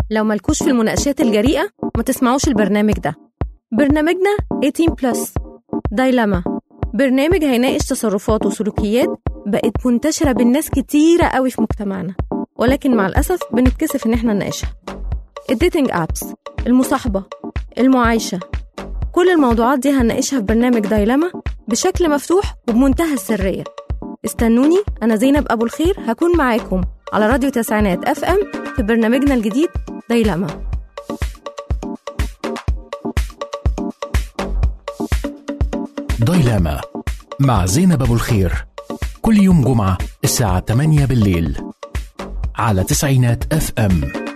لو ملكوش في المناقشات الجريئة ما تسمعوش البرنامج ده برنامجنا 18 بلس دايلاما برنامج هيناقش تصرفات وسلوكيات بقت منتشرة بالناس كتيرة قوي في مجتمعنا ولكن مع الأسف بنتكسف إن احنا نناقشها الديتنج أبس المصاحبة المعايشة كل الموضوعات دي هنناقشها في برنامج دايلاما بشكل مفتوح وبمنتهى السرية استنوني أنا زينب أبو الخير هكون معاكم على راديو تسعينات أف أم في برنامجنا الجديد دايلاما دايلاما مع زينب أبو الخير كل يوم جمعة الساعة 8 بالليل على تسعينات اف ام